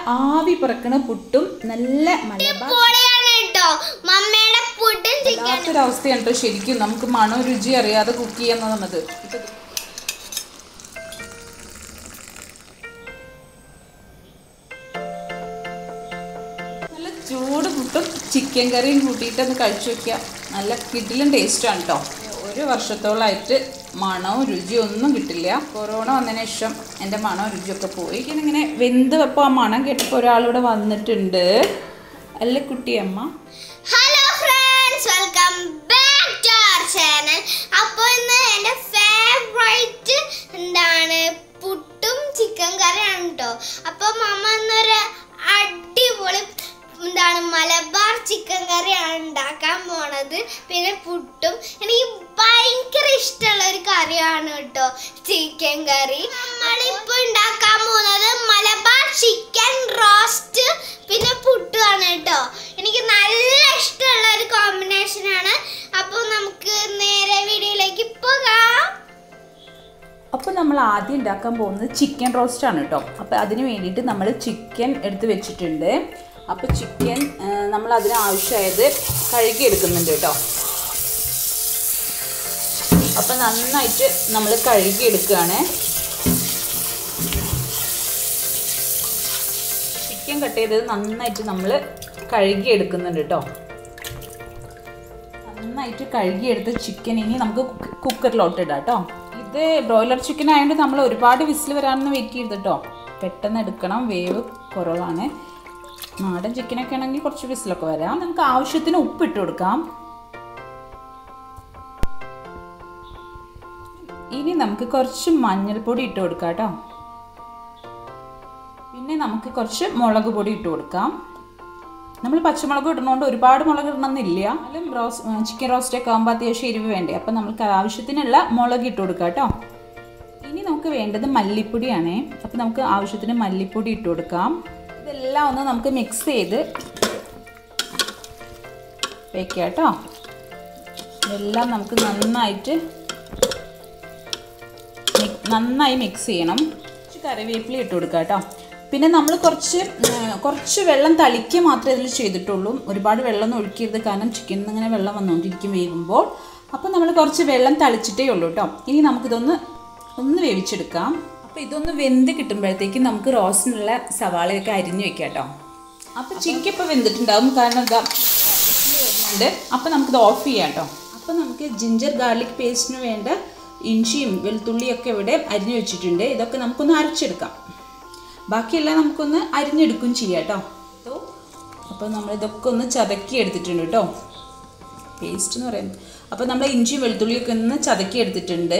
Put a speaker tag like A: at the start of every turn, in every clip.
A: ആവി പറക്കണ പുട്ടും നല്ല മലബാർ
B: പൊളിയാണ് കേട്ടോ മമ്മയുടെ പുട്ടും ചിക്കൻ
A: വല്ലാത്തൊരവസ്ഥയാണ് കേട്ടോ ശരിക്കും നമുക്ക് മണോ രുചി അറിയാതെ കുക്ക് ചെയ്യാന്ന് പറഞ്ഞത് ഇപ്പൊ ഇത് നല്ല ചൂട് പുട്ടും ചിക്കൻ കറിയും കൂട്ടിയിട്ട് ഒന്ന് കഴിച്ചു വെക്കാം നല്ല കിഡിലും ടേസ്റ്റാണ് കേട്ടോ ഒരു വർഷത്തോളമായിട്ട് മണവും രുചിയും ഒന്നും കിട്ടില്ല കൊറോണ വന്നതിന് ശേഷം എൻ്റെ മണവും രുചിയൊക്കെ പോയി ഇങ്ങനെ വെന്ത് വെപ്പോൾ ആ മണം കേട്ടപ്പോൾ ഒരാളിവിടെ വന്നിട്ടുണ്ട് അല്ല കുട്ടിയമ്മ
B: hello friends welcome back to our channel അപ്പോൾ ഇന്ന് എൻ്റെ ഫേവറേറ്റ് എന്താണ് പുട്ടും ചിക്കൻ കറിയാണ് കേട്ടോ അപ്പോൾ മമ്മ ഇന്നൊരു അടിപൊളി എന്താണ് മലബാർ ചിക്കൻ കറിയാണ് ഉണ്ടാക്കാൻ പോണത് പിന്നെ പുട്ടും എനിക്ക് ഭയങ്കര ഇഷ്ടമുള്ള ഒരു കറിയാണ് കേട്ടോ ചിക്കൻ കറി നമ്മളിപ്പോൾ ഉണ്ടാക്കാൻ പോകുന്നത് മലബാർ ചിക്കൻ റോസ്റ്റ് പിന്നെ പുട്ടുമാണ് കേട്ടോ എനിക്ക് നല്ല ഇഷ്ടമുള്ള ഒരു കോമ്പിനേഷൻ ആണ് അപ്പോൾ നമുക്ക് നേരെ വീഡിയോയിലേക്ക് പോകാം
A: അപ്പോൾ നമ്മൾ ആദ്യം ഉണ്ടാക്കാൻ പോകുന്നത് ചിക്കൻ റോസ്റ്റ് ആണ് കേട്ടോ അപ്പോൾ അതിന് വേണ്ടിയിട്ട് നമ്മൾ ചിക്കൻ എടുത്ത് വെച്ചിട്ടുണ്ട് അപ്പോൾ ചിക്കൻ നമ്മൾ അതിന് ആവശ്യമായത് കഴുകി എടുക്കുന്നുണ്ട് കേട്ടോ അപ്പോൾ നന്നായിട്ട് നമ്മൾ കഴുകി എടുക്കുകയാണ് ചിക്കൻ കട്ട് ചെയ്തത് നന്നായിട്ട് നമ്മൾ കഴുകി എടുക്കുന്നുണ്ട് കേട്ടോ നന്നായിട്ട് കഴുകിയെടുത്ത ചിക്കൻ ഇനി നമുക്ക് കുക്ക് കുക്കറിലോട്ട് ഇടാം കേട്ടോ ഇത് ബ്രോയിലർ ചിക്കൻ ആയതുകൊണ്ട് നമ്മൾ ഒരുപാട് വിസിൽ വരാനൊന്നും വെയിറ്റ് ചെയ്ത് കേട്ടോ പെട്ടെന്ന് എടുക്കണം വേവ് കുറവാണ് നാടൻ ചിക്കനൊക്കെ ആണെങ്കിൽ കുറച്ച് വിസിലൊക്കെ വരാം നമുക്ക് ആവശ്യത്തിന് ഉപ്പ് ഇട്ട് കൊടുക്കാം ഇനി നമുക്ക് കുറച്ച് മഞ്ഞൾപ്പൊടി ഇട്ട് കൊടുക്കാം കേട്ടോ പിന്നെ നമുക്ക് കുറച്ച് മുളക് പൊടി ഇട്ട് കൊടുക്കാം നമ്മൾ പച്ചമുളക് ഇടുന്നതുകൊണ്ട് ഒരുപാട് മുളക് ഇടണമെന്നില്ല എന്നാലും റോസ് ചിക്കൻ റോസ്റ്റ് ഒക്കെ ആകുമ്പോൾ അത്യാവശ്യം എരിവ് വേണ്ടേ അപ്പം നമുക്ക് ആവശ്യത്തിനുള്ള മുളക് ഇട്ട് കൊടുക്കാം കേട്ടോ ഇനി നമുക്ക് വേണ്ടത് മല്ലിപ്പൊടിയാണേ അപ്പം നമുക്ക് ആവശ്യത്തിന് മല്ലിപ്പൊടി ഇട്ട് കൊടുക്കാം ഇതെല്ലാം ഒന്ന് നമുക്ക് മിക്സ് ചെയ്ത് വെക്കാം കേട്ടോ ഇതെല്ലാം നമുക്ക് നന്നായിട്ട് മി- നന്നായി മിക്സ് ചെയ്യണം കുറച്ച് കറിവേപ്പില ഇട്ട് കൊടുക്കുക കേട്ടോ പിന്നെ നമ്മൾ കുറച്ച് ഉം, കുറച്ച് വെള്ളം തളിക്കുക മാത്രമേ ഇതിൽ ചെയ്തിട്ടുള്ളൂ ഒരുപാട് വെള്ളം ഒന്നും ഒഴിക്കരുത് കാരണം ചിക്കനിൽ നിന്ന് ഇങ്ങനെ വെള്ളം വന്നുകൊണ്ടിരിക്കും വേകുമ്പോൾ അപ്പോൾ നമ്മൾ കുറച്ച് വെള്ളം തളിച്ചിട്ടേ ഉള്ളൂ കേട്ടോ ഇനി നമുക്കിതൊന്ന് ഒന്ന് വേവിച്ചെടുക്കാം അപ്പോൾ ഇതൊന്ന് വെന്ത് കിട്ടുമ്പോഴത്തേക്ക് നമുക്ക് റോസ്റ്റിനുള്ള സവാളയൊക്കെ അരിഞ്ഞു വെക്കാം കേട്ടോ അപ്പോൾ ചിക്കൻ ഇപ്പോൾ വെന്തിട്ടുണ്ടാവും കാരണം എന്താ വരുന്നുണ്ട് അപ്പോൾ നമുക്കിത് ഓഫ് ചെയ്യാം കേട്ടോ അപ്പോൾ നമുക്ക് ജിഞ്ചർ ഗാർലിക് പേസ്റ്റിന് വേണ്ട ഇഞ്ചിയും വെളുത്തുള്ളിയൊക്കെ ഇവിടെ അരിഞ്ഞു വെച്ചിട്ടുണ്ട് ഇതൊക്കെ നമുക്കൊന്ന് അരച്ചെടുക്കാം ബാക്കിയെല്ലാം നമുക്കൊന്ന് അരിഞ്ഞെടുക്കും ചെയ്യാം കേട്ടോ അപ്പോൾ നമ്മൾ ഇതൊക്കെ ഒന്ന് ചതക്കി എടുത്തിട്ടുണ്ട് കേട്ടോ പേസ്റ്റ് എന്ന് പറയുന്നത് അപ്പോൾ നമ്മൾ ഇഞ്ചിയും വെളുത്തുള്ളിയൊക്കെ ഒന്ന് ചതക്കി എടുത്തിട്ടുണ്ട്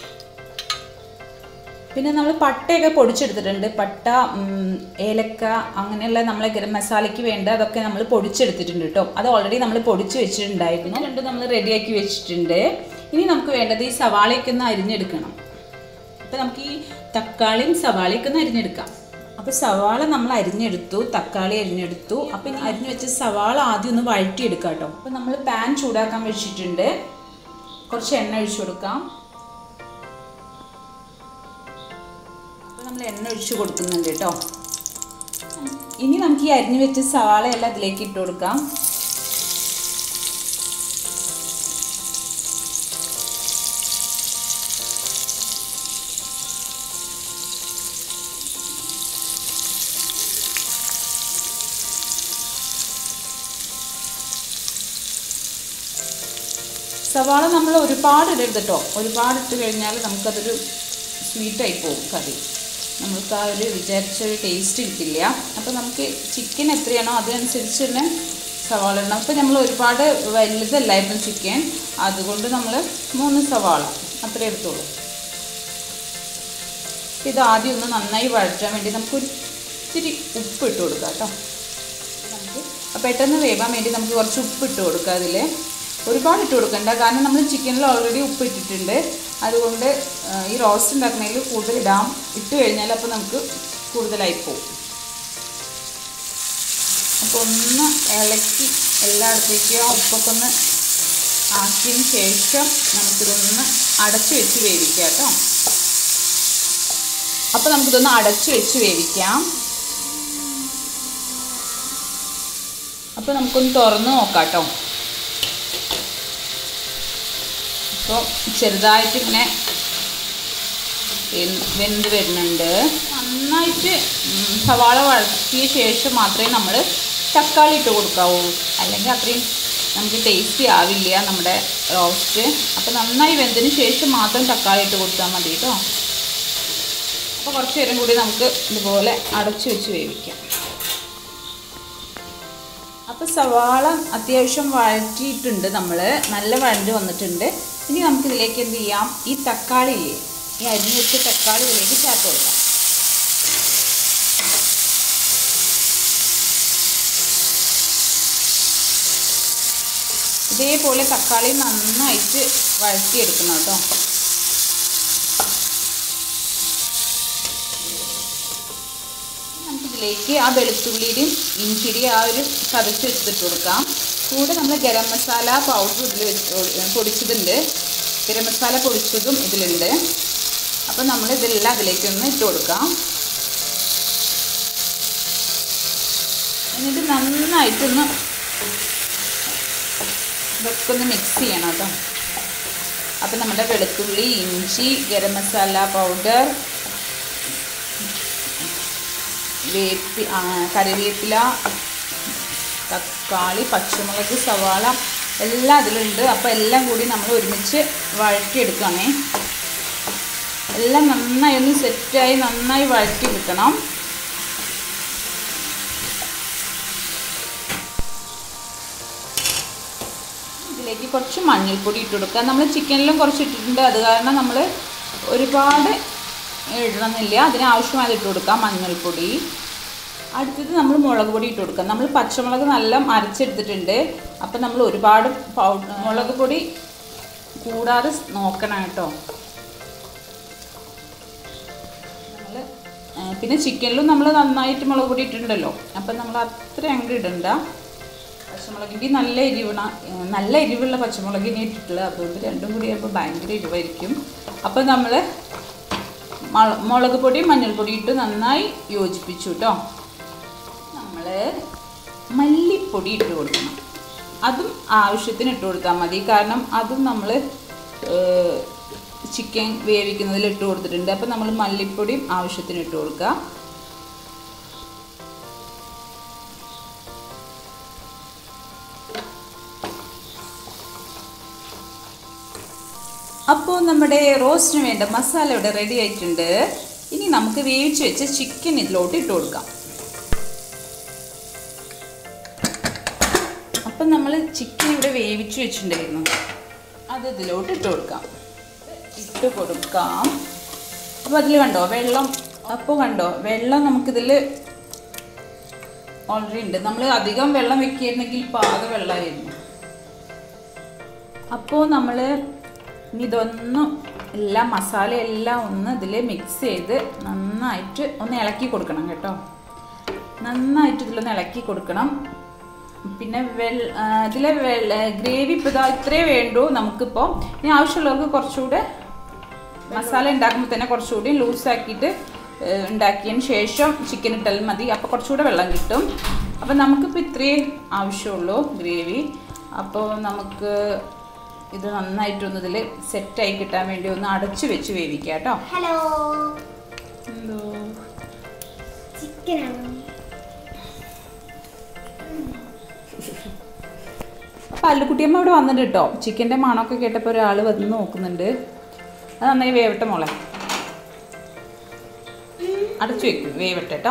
A: പിന്നെ നമ്മൾ പട്ടയൊക്കെ പൊടിച്ചെടുത്തിട്ടുണ്ട് പട്ട ഉം, ഏലക്ക അങ്ങനെയുള്ള നമ്മളെ ഗരം മസാലയ്ക്ക് വേണ്ട അതൊക്കെ നമ്മൾ പൊടിച്ചെടുത്തിട്ടുണ്ട് കേട്ടോ അത് ഓൾറെഡി നമ്മൾ പൊടിച്ച് വെച്ചിട്ടുണ്ടായിരുന്നു രണ്ട് നമ്മൾ റെഡിയാക്കി വെച്ചിട്ടുണ്ട് ഇനി നമുക്ക് വേണ്ടത് ഈ സവാളയൊക്കെ ഒന്ന് അരിഞ്ഞെടുക്കണം അപ്പോൾ നമുക്ക് ഈ തക്കാളിയും സവാളയൊക്കെ ഒന്ന് അരിഞ്ഞെടുക്കാം അപ്പോൾ സവാള നമ്മൾ അരിഞ്ഞെടുത്തു തക്കാളി അരിഞ്ഞെടുത്തു അപ്പോൾ ഇനി അരിഞ്ഞു വെച്ച സവാള ആദ്യം ഒന്ന് വഴറ്റിയെടുക്കാം കേട്ടോ അപ്പോൾ നമ്മൾ പാൻ ചൂടാക്കാൻ വെച്ചിട്ടുണ്ട് കുറച്ച് എണ്ണ ഒഴിച്ചു കൊടുക്കാം അപ്പോൾ നമ്മൾ എണ്ണ ഒഴിച്ച് കൊടുക്കുന്നുണ്ട് കേട്ടോ ഇനി നമുക്ക് ഈ അരിഞ്ഞു വെച്ച സവാളയെല്ലാം ഇതിലേക്ക് ഇട്ട് കൊടുക്കാം സവാള നമ്മൾ ഒരുപാട് ഇടരുത് കേട്ടോ ഒരുപാട് ഇട്ട് കഴിഞ്ഞാൽ നമുക്കതൊരു സ്വീറ്റായി പോകും കറി നമുക്ക് ആ ഒരു വിചാരിച്ച ഒരു ടേസ്റ്റ് കിട്ടില്ല അപ്പോൾ നമുക്ക് ചിക്കൻ എത്രയാണോ അതിനനുസരിച്ച് തന്നെ സവാള ഇടണം അപ്പോൾ നമ്മൾ ഒരുപാട് വലുതല്ലായിരുന്നു ചിക്കൻ അതുകൊണ്ട് നമ്മൾ മൂന്ന് സവാള അത്രേ എടുത്തോളൂ ഇത് ആദ്യം ഒന്ന് നന്നായി വഴറ്റാൻ വേണ്ടി നമുക്ക് ഇത്തിരി ഉപ്പ് ഇട്ട് കൊടുക്കാം കേട്ടോ നമുക്ക് പെട്ടെന്ന് വേവാൻ വേണ്ടി നമുക്ക് കുറച്ച് ഉപ്പ് ഇട്ട് കൊടുക്കാം അതിൽ ഒരുപാട് ഇട്ട് കൊടുക്കണ്ട കാരണം നമ്മൾ ചിക്കനിൽ ഓൾറെഡി ഉപ്പ് ഇട്ടിട്ടുണ്ട് അതുകൊണ്ട് ആ, ഈ റോസ്റ്റ് ഉണ്ടാക്കുന്നതിൽ കൂടുതൽ ഇടാം ഇട്ട് കഴിഞ്ഞാൽ അപ്പോൾ നമുക്ക് കൂടുതലായി പോകും അപ്പോൾ ഒന്ന് ഇളക്കി എല്ലായിടത്തേക്കും ആ ഉപ്പൊക്കെ ഒന്ന് ആക്കിയതിന് ശേഷം നമുക്കിതൊന്ന് അടച്ചു വെച്ച് വേവിക്കാം കേട്ടോ അപ്പോൾ നമുക്കിതൊന്ന് അടച്ചു വെച്ച് വേവിക്കാം അപ്പോൾ നമുക്കൊന്ന് തുറന്ന് നോക്കാം കേട്ടോ അപ്പോൾ ചെറുതായിട്ട് ഇങ്ങനെ വെന്ത് വെന്ത് വരുന്നുണ്ട് നന്നായിട്ട് ഉം, സവാള വഴറ്റിയ ശേഷം മാത്രമേ നമ്മൾ തക്കാളി ഇട്ട് കൊടുക്കാവൂ അല്ലെങ്കിൽ അത്രയും നമുക്ക് ടേസ്റ്റി ആവില്ല നമ്മുടെ റോസ്റ്റ് അപ്പോൾ നന്നായി വെന്തതിന് ശേഷം മാത്രം തക്കാളി ഇട്ട് കൊടുത്താൽ മതി കേട്ടോ അപ്പോൾ കുറച്ച് നേരം കൂടി നമുക്ക് ഇതുപോലെ അടച്ചു വെച്ച് വേവിക്കാം അപ്പോൾ സവാള അത്യാവശ്യം വഴറ്റിയിട്ടുണ്ട് നമ്മൾ നല്ല വഴണ്ട് വന്നിട്ടുണ്ട് ഇനി നമുക്കിതിലേക്ക് എന്ത് ചെയ്യാം ഈ തക്കാളി ഇല്ലേ ഈ അരിഞ്ഞ് വെച്ച തക്കാളി ഇതിലേക്ക് ചേർത്ത് കൊടുക്കാം ഇതേപോലെ തക്കാളി നന്നായിട്ട് വഴറ്റിയെടുക്കണം കേട്ടോ നമുക്കിതിലേക്ക് ആ വെളുത്തുള്ളിയുടെയും ഇഞ്ചിയുടെയും ആ ഒരു ചതച്ച് വെച്ചിട്ട് കൊടുക്കാം കൂടെ നമ്മൾ ഗരം മസാല പൗഡർ ഇതിൽ വെച്ച് പൊടിച്ചതുണ്ട് ഗരം മസാല പൊടിച്ചതും ഇതിലുണ്ട് അപ്പം നമ്മൾ ഇതെല്ലാം അതിലേക്കൊന്ന് ഇട്ട് കൊടുക്കാം എന്നിട്ട് നന്നായിട്ടൊന്ന് ഇതൊക്കെ ഒന്ന് മിക്സ് ചെയ്യണം കേട്ടോ അപ്പം നമ്മുടെ വെളുത്തുള്ളി ഇഞ്ചി ഗരം മസാല പൗഡർ വേപ്പി ആ, കറിവേപ്പില തക്കാളി പച്ചമുളക് സവാള എല്ലാം അതിലുണ്ട് അപ്പോൾ എല്ലാം കൂടി നമ്മൾ ഒരുമിച്ച് വഴറ്റിയെടുക്കണേ എല്ലാം നന്നായി ഒന്ന് സെറ്റായി നന്നായി വഴറ്റി കിട്ടണം ഇതിലേക്ക് കുറച്ച് മഞ്ഞൾപ്പൊടി ഇട്ട് കൊടുക്കുക നമ്മൾ ചിക്കനിലും കുറച്ച് ഇട്ടിട്ടുണ്ട് അത് കാരണം നമ്മൾ ഒരുപാട് ഇടണമെന്നില്ല അതിനാവശ്യമായത് ഇട്ട് കൊടുക്കാം മഞ്ഞൾപ്പൊടി അടുത്തത് നമ്മൾ മുളക് പൊടി ഇട്ട് കൊടുക്കാം നമ്മൾ പച്ചമുളക് നല്ല അരച്ചെടുത്തിട്ടുണ്ട് അപ്പം നമ്മൾ ഒരുപാട് പൗഡർ മുളക് പൊടി കൂടാതെ നോക്കണം കേട്ടോ നമ്മൾ പിന്നെ ചിക്കനിലും നമ്മൾ നന്നായിട്ട് മുളക് പൊടി ഇട്ടിട്ടുണ്ടല്ലോ അപ്പം നമ്മൾ അത്ര അങ്ങോട്ട് ഇടണ്ട പച്ചമുളകിൻ്റെ നല്ല എരിവണ ഏഹ് നല്ല എരിവുള്ള പച്ചമുളകിനെ ഇട്ടിട്ടുള്ളത് അതുകൊണ്ട് രണ്ടും കൂടി ആകുമ്പോൾ ഭയങ്കര എരിവായിരിക്കും അപ്പം നമ്മൾ മുളക് പൊടി മഞ്ഞൾപ്പൊടി ഇട്ട് നന്നായി യോജിപ്പിച്ചു കേട്ടോ നമ്മൾ മല്ലിപ്പൊടി ഇട്ട് കൊടുക്കണം അതും ആവശ്യത്തിന് ഇട്ട് കൊടുത്താൽ മതി കാരണം അതും നമ്മൾ ചിക്കൻ വേവിക്കുന്നതിൽ ഇട്ട് കൊടുത്തിട്ടുണ്ട് അപ്പം നമ്മൾ മല്ലിപ്പൊടിയും ആവശ്യത്തിന് ഇട്ട് കൊടുക്കുക അപ്പോൾ നമ്മുടെ റോസ്റ്റിന് വേണ്ട മസാല ഇവിടെ റെഡി ആയിട്ടുണ്ട് ഇനി നമുക്ക് വേവിച്ച് വെച്ച ചിക്കൻ ഇതിലോട്ട് ഇട്ട് കൊടുക്കാം അപ്പം നമ്മൾ ചിക്കൻ ഇവിടെ വേവിച്ച് വെച്ചിട്ടുണ്ടായിരുന്നു അത് ഇതിലോട്ട് ഇട്ട് കൊടുക്കാം ഇട്ട് കൊടുക്കാം അപ്പോൾ അതിൽ കണ്ടോ വെള്ളം അപ്പോൾ കണ്ടോ വെള്ളം നമുക്കിതിൽ ഓൾറെഡി ഉണ്ട് നമ്മൾ അധികം വെള്ളം വെക്കുകയായിരുന്നെങ്കിൽ പാക വെള്ളമായിരുന്നു അപ്പോൾ നമ്മൾ ഇനി ഇതൊന്നും എല്ലാം മസാല എല്ലാം ഒന്ന് ഇതിൽ മിക്സ് ചെയ്ത് നന്നായിട്ട് ഒന്ന് ഇളക്കി കൊടുക്കണം കേട്ടോ നന്നായിട്ട് ഇതിലൊന്ന് ഇളക്കി കൊടുക്കണം പിന്നെ വെൾ ഇതിലെ വെള്ള ഗ്രേവി ഇപ്പോൾ ഇതാ ഇത്രേ വേണ്ടൂ നമുക്കിപ്പോൾ ഇനി ആവശ്യമുള്ളവർക്ക് കുറച്ചുകൂടെ മസാല ഉണ്ടാക്കുമ്പോൾ തന്നെ കുറച്ചുകൂടി ലൂസാക്കിയിട്ട് ഉണ്ടാക്കിയതിന് ശേഷം ചിക്കൻ ഇട്ടാൽ മതി അപ്പോൾ കുറച്ചുകൂടെ വെള്ളം കിട്ടും അപ്പോൾ നമുക്കിപ്പോൾ ഇത്രയേ ആവശ്യമുള്ളൂ ഗ്രേവി അപ്പോൾ നമുക്ക് ഇത് നന്നായിട്ടൊന്ന് ഇതിൽ സെറ്റായി കിട്ടാൻ വേണ്ടി ഒന്ന് അടച്ചു വെച്ച് വേവിക്കാം കേട്ടോ
B: ഹലോ
A: എന്തോ
B: ചിക്കനാണ്
A: അപ്പോൾ അല്ലുക്കുട്ടിയമ്മ ഇവിടെ വന്നിട്ട് കേട്ടോ ചിക്കൻ്റെ മണമൊക്കെ കേട്ടപ്പോൾ ഒരാൾ വന്ന് നോക്കുന്നുണ്ട് അത് നന്നായി വേവട്ടെ മോളെ അടച്ചു വെക്കും വേവട്ടെ കേട്ടോ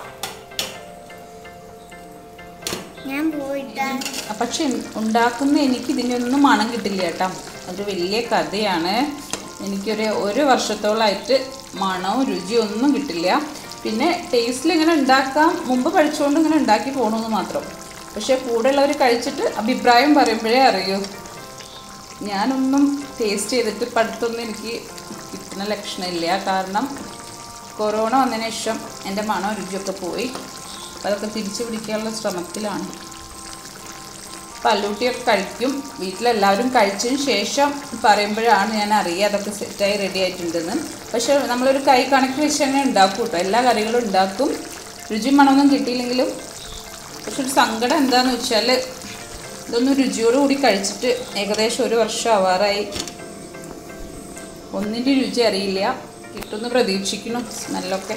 B: ഞാൻ പോയിട്ട്
A: പക്ഷെ ഉണ്ടാക്കുന്ന എനിക്ക് ഇതിൻ്റെ ഒന്നും മണം കിട്ടില്ല കേട്ടോ അതൊരു വലിയ കഥയാണ് എനിക്കൊരു ഒരു വർഷത്തോളമായിട്ട് മണവും രുചിയും ഒന്നും കിട്ടില്ല പിന്നെ ടേസ്റ്റിൽ ഇങ്ങനെ ഉണ്ടാക്കാം മുമ്പ് കഴിച്ചുകൊണ്ട് ഇങ്ങനെ ഉണ്ടാക്കി പോകണമെന്ന് മാത്രം പക്ഷേ കൂടെയുള്ളവർ കഴിച്ചിട്ട് അഭിപ്രായം പറയുമ്പോഴേ അറിയൂ ഞാനൊന്നും ടേസ്റ്റ് ചെയ്തിട്ട് ഇപ്പം അടുത്തൊന്നും എനിക്ക് കിട്ടുന്ന ലക്ഷണമില്ല കാരണം കൊറോണ വന്നതിന് ശേഷം എൻ്റെ മണവും രുചിയൊക്കെ പോയി അപ്പം അതൊക്കെ തിരിച്ചു പിടിക്കാനുള്ള ശ്രമത്തിലാണ് പല്ലൂട്ടിയൊക്കെ കഴിക്കും വീട്ടിലെല്ലാവരും കഴിച്ചതിന് ശേഷം പറയുമ്പോഴാണ് ഞാൻ അറിയുക അതൊക്കെ സെറ്റായി റെഡി ആയിട്ടുണ്ടെന്ന് പക്ഷേ നമ്മളൊരു കൈ കണക്ക് വെച്ച് തന്നെ ഉണ്ടാക്കും കേട്ടോ എല്ലാ കറികളും ഉണ്ടാക്കും രുചി മണമൊന്നും കിട്ടിയില്ലെങ്കിലും പക്ഷെ ഒരു സങ്കടം എന്താന്ന് വെച്ചാൽ ഇതൊന്ന് രുചിയോടുകൂടി കഴിച്ചിട്ട് ഏകദേശം ഒരു വർഷം ആവാറായി ഒന്നിൻ്റെ രുചി അറിയില്ല കിട്ടുമെന്ന് പ്രതീക്ഷിക്കുന്നു സ്മെല്ലൊക്കെ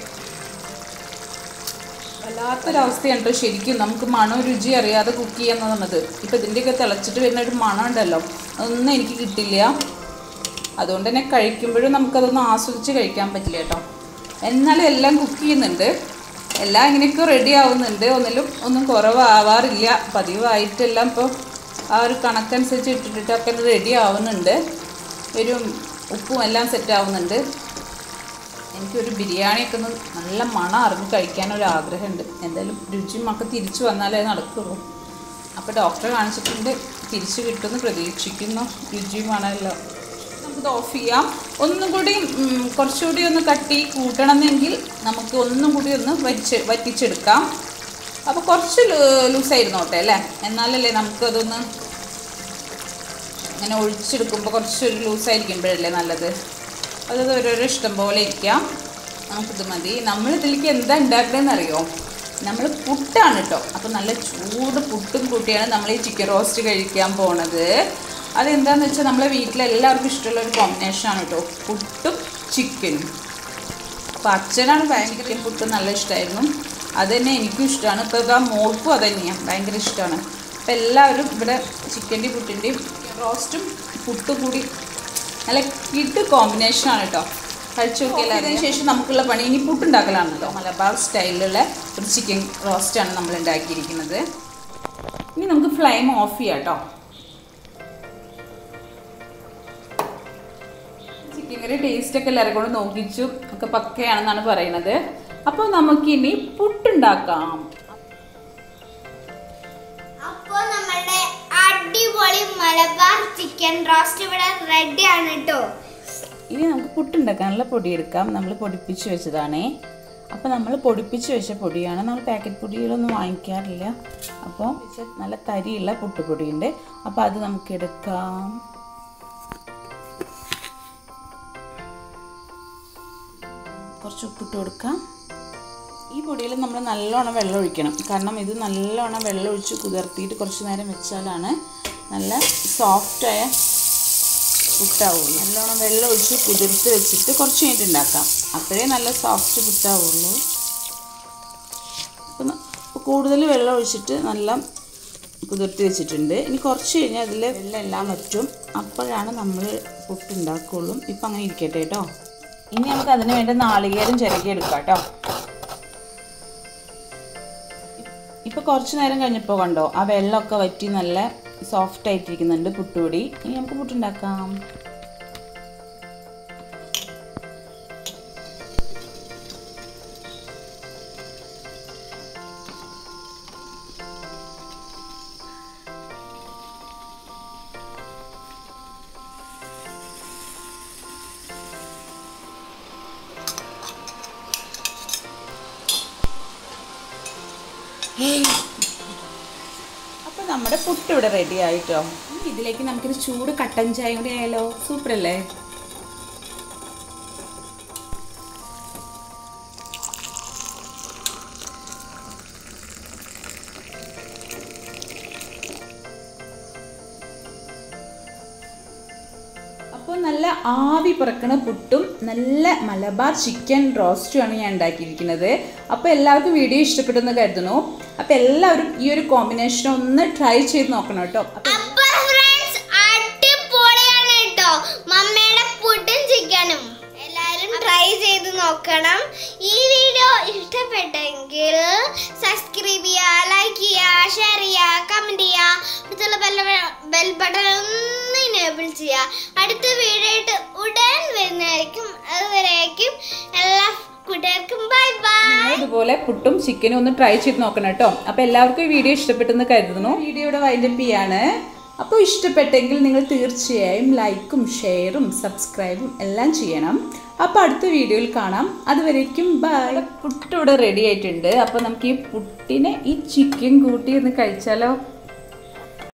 A: വല്ലാത്തൊരവസ്ഥയാണ് കേട്ടോ ശരിക്കും നമുക്ക് മണം രുചി അറിയാതെ കുക്ക് ചെയ്യാന്ന് പറഞ്ഞത് ഇപ്പം ഇതിൻ്റെയൊക്കെ തിളച്ചിട്ട് വരുന്ന ഒരു മണം ഉണ്ടല്ലോ അതൊന്നും എനിക്ക് കിട്ടില്ല അതുകൊണ്ട് തന്നെ കഴിക്കുമ്പോഴും നമുക്കതൊന്നും ആസ്വദിച്ച് കഴിക്കാൻ പറ്റില്ല കേട്ടോ എന്നാലും എല്ലാം കുക്ക് ചെയ്യുന്നുണ്ട് എല്ലാം ഇങ്ങനെയൊക്കെ റെഡി ആവുന്നുണ്ട് ഒന്നിലും ഒന്നും കുറവാവാറില്ല പതിവായിട്ടെല്ലാം ഇപ്പോൾ ആ ഒരു കണക്കനുസരിച്ച് ഇട്ടിട്ടൊക്കെ റെഡി ആവുന്നുണ്ട് ഒരു ഉപ്പും എല്ലാം സെറ്റ് ആവുന്നുണ്ട് എനിക്കൊരു ബിരിയാണിയൊക്കെ ഒന്ന് നല്ല മണം അറിഞ്ഞ് കഴിക്കാനൊരു ആഗ്രഹമുണ്ട് എന്തായാലും രുചിയും ഒക്കെ തിരിച്ചു വന്നാലേ നടക്കുള്ളൂ അപ്പോൾ ഡോക്ടറെ കാണിച്ചിട്ടുണ്ട് തിരിച്ചു കിട്ടുമെന്ന് പ്രതീക്ഷിക്കുന്നു രുചിയും മണമല്ലോ നമുക്കിത് ഓഫ് ചെയ്യാം ഒന്നും കൂടി ഉം, കുറച്ചുകൂടി ഒന്ന് കട്ടി കൂട്ടണമെന്നെങ്കിൽ നമുക്ക് ഒന്നും കൂടി ഒന്ന് വറ്റിച്ച് വറ്റിച്ചെടുക്കാം അപ്പോൾ കുറച്ച് ലൂസായിരുന്നോട്ടെ അല്ലേ എന്നാലല്ലേ നമുക്കതൊന്ന് അങ്ങനെ ഒഴിച്ചെടുക്കുമ്പോൾ കുറച്ചൊരു ലൂസായിരിക്കുമ്പോഴല്ലേ നല്ലത് അത് ഓരോരോ ഇഷ്ടം പോലെ ഇരിക്കാം നമുക്കിത് മതി നമ്മൾ ഇതിലേക്ക് എന്താ ഉണ്ടാക്കണമെന്ന് അറിയോ നമ്മൾ പുട്ടാണ് കേട്ടോ അപ്പോൾ നല്ല ചൂട് പുട്ടും കൂട്ടിയാണ് നമ്മൾ ഈ ചിക്കൻ റോസ്റ്റ് കഴിക്കാൻ പോണത് അതെന്താണെന്ന് വെച്ചാൽ നമ്മളെ വീട്ടിലെല്ലാവർക്കും ഇഷ്ടമുള്ള ഒരു കോമ്പിനേഷനാണ് കേട്ടോ പുട്ടും ചിക്കനും അപ്പോൾ അച്ഛനാണ് ഭയങ്കര ചിക്കൻ പുട്ട് നല്ല ഇഷ്ടമായിരുന്നു അത് തന്നെ എനിക്കും ഇഷ്ടമാണ് ഇപ്പോൾ ഇതാ മോൾക്കും അത് തന്നെയാണ് ഭയങ്കര ഇഷ്ടമാണ് അപ്പോൾ എല്ലാവരും ഇവിടെ ചിക്കൻ്റെയും പുട്ടിൻ്റെയും റോസ്റ്റും പുട്ടും കൂടി നല്ല കിഡ് കോമ്പിനേഷനാണ് കേട്ടോ കഴിച്ചു നോക്കിയാൽ അതിന് ശേഷം നമുക്കുള്ള പണി ഇനി പുട്ടുണ്ടാക്കലാണല്ലോ മലബാർ സ്റ്റൈലിലുള്ള ഒരു ചിക്കൻ റോസ്റ്റാണ് നമ്മൾ ഉണ്ടാക്കിയിരിക്കുന്നത് ഇനി നമുക്ക് ഫ്ലെയിം ഓഫ് ചെയ്യാം കേട്ടോ ചിക്കൻ കറി ടേസ്റ്റ് ഒക്കെ എല്ലാവരും കൊണ്ട് നോക്കിച്ചു ഒക്കെ പക്കയാണെന്നാണ് പറയുന്നത് അപ്പോൾ നമുക്കിനി പുട്ടുണ്ടാക്കാം
B: അപ്പൊ നമ്മളുടെ അടിപൊളി മലബാർ ചിക്കൻ റോസ്റ്റ് ഇവിടെ റെഡിയാണ് കേട്ടോ
A: ഇനി നമുക്ക് പുട്ടുണ്ടാക്കാനുള്ള പൊടി എടുക്കാം നമ്മൾ പൊടിപ്പിച്ച് വെച്ചതാണേ അപ്പോൾ നമ്മൾ പൊടിപ്പിച്ച് വെച്ച പൊടിയാണ് നമ്മൾ പാക്കറ്റ് പൊടികളൊന്നും വാങ്ങിക്കാറില്ല അപ്പോൾ നല്ല തരിയുള്ള പുട്ടുപൊടിയുണ്ട് അപ്പോൾ അത് നമുക്ക് എടുക്കാം കുറച്ച് ഉപ്പിട്ട് കൊടുക്കാം ഈ പൊടിയിൽ നമ്മൾ നല്ലോണം വെള്ളം ഒഴിക്കണം കാരണം ഇത് നല്ലോണം വെള്ളം ഒഴിച്ച് കുതിർത്തിയിട്ട് കുറച്ച് നേരം വെച്ചാലാണ് നല്ല സോഫ്റ്റായ പുട്ടാവുള്ളൂ നല്ലോണം വെള്ളം ഒഴിച്ച് കുതിർത്ത് വെച്ചിട്ട് കുറച്ച് കഴിഞ്ഞിട്ട് ഉണ്ടാക്കാം അപ്പോഴേ നല്ല സോഫ്റ്റ് പുട്ടാവുള്ളൂ അപ്പം കൂടുതൽ വെള്ളം ഒഴിച്ചിട്ട് നല്ല കുതിർത്തി വെച്ചിട്ടുണ്ട് ഇനി കുറച്ച് കഴിഞ്ഞാൽ അതിൽ വെള്ളം എല്ലാം വറ്റും അപ്പോഴാണ് നമ്മൾ പുട്ടുണ്ടാക്കുള്ളൂ ഇപ്പം അങ്ങനെ ഇരിക്കട്ടെ കേട്ടോ ഇനി നമുക്ക് അതിന് വേണ്ട നാളികേരം ചിരകി എടുക്കാം കേട്ടോ ഇപ്പോൾ കുറച്ച് നേരം കഴിഞ്ഞപ്പോൾ കണ്ടോ ആ വെള്ളമൊക്കെ വറ്റി നല്ല സോഫ്റ്റ് ആയിട്ടിരിക്കുന്നുണ്ട് പുട്ടുപൊടി ഇനി നമുക്ക് പുട്ടുണ്ടാക്കാം അപ്പോൾ നമ്മുടെ പുട്ട് ഇവിടെ റെഡി ആയിട്ടോ ഇനി ഇതിലേക്ക് നമുക്കൊരു ചൂട് കട്ടൻ ചായ കൂടി ആയാലോ സൂപ്പർ അല്ലേ അപ്പോൾ നല്ല ആവി പറക്കണ പുട്ടും നല്ല മലബാർ ചിക്കൻ റോസ്റ്റുമാണ് ഞാൻ ഉണ്ടാക്കിയിരിക്കുന്നത് അപ്പോൾ എല്ലാവർക്കും വീഡിയോ ഇഷ്ടപ്പെട്ടെന്ന് കരുതുന്നു അപ്പോൾ എല്ലാവരും ഈ ഒരു കോമ്പിനേഷൻ ഒന്ന് ട്രൈ ചെയ്ത് നോക്കണം കേട്ടോ അപ്പോൾ
B: അപ്പൊ ഫ്രണ്ട്സ് അടിപൊളിയാണ് കേട്ടോ മമ്മയുടെ പുട്ടും ചിക്കനും എല്ലാരും ട്രൈ ചെയ്ത് നോക്കണം ഈ വീഡിയോ ഇഷ്ടപ്പെട്ടെങ്കിൽ സബ്സ്ക്രൈബ് ചെയ്യുക ലൈക്ക് ചെയ്യുക ഷെയർ ചെയ്യുക കമന്റ് ചെയ്യുക അടുത്തുള്ള ബെൽ ബെൽ ബട്ടൺ ഒന്ന് എനേബിൾ ചെയ്യുക അടുത്ത വീഡിയോ ആയിട്ട് ഉടൻ വരുന്നതായിരിക്കും അതുവരേക്കും എല്ലാ കൂട്ടുകാർക്കും ബൈ ബൈ
A: ഇതുപോലെ പുട്ടും ചിക്കനും ഒന്ന് ട്രൈ ചെയ്ത് നോക്കണം കേട്ടോ അപ്പോൾ എല്ലാവർക്കും ഈ വീഡിയോ ഇഷ്ടപ്പെട്ടെന്ന് കരുതുന്നു വീഡിയോയുടെ വൈൻഡപ്പ് ചെയ്യാണ് അപ്പോൾ ഇഷ്ടപ്പെട്ടെങ്കിൽ നിങ്ങൾ തീർച്ചയായും ലൈക്കും ഷെയറും സബ്സ്ക്രൈബും എല്ലാം ചെയ്യണം അപ്പോൾ അടുത്ത വീഡിയോയിൽ കാണാം അതുവരേക്കും ബൈ പുട്ട് ഇവിടെ റെഡി ആയിട്ടുണ്ട് അപ്പോൾ നമുക്ക് ഈ പുട്ടിനെ ഈ ചിക്കൻ കൂട്ടി ഒന്ന് കഴിച്ചാലോ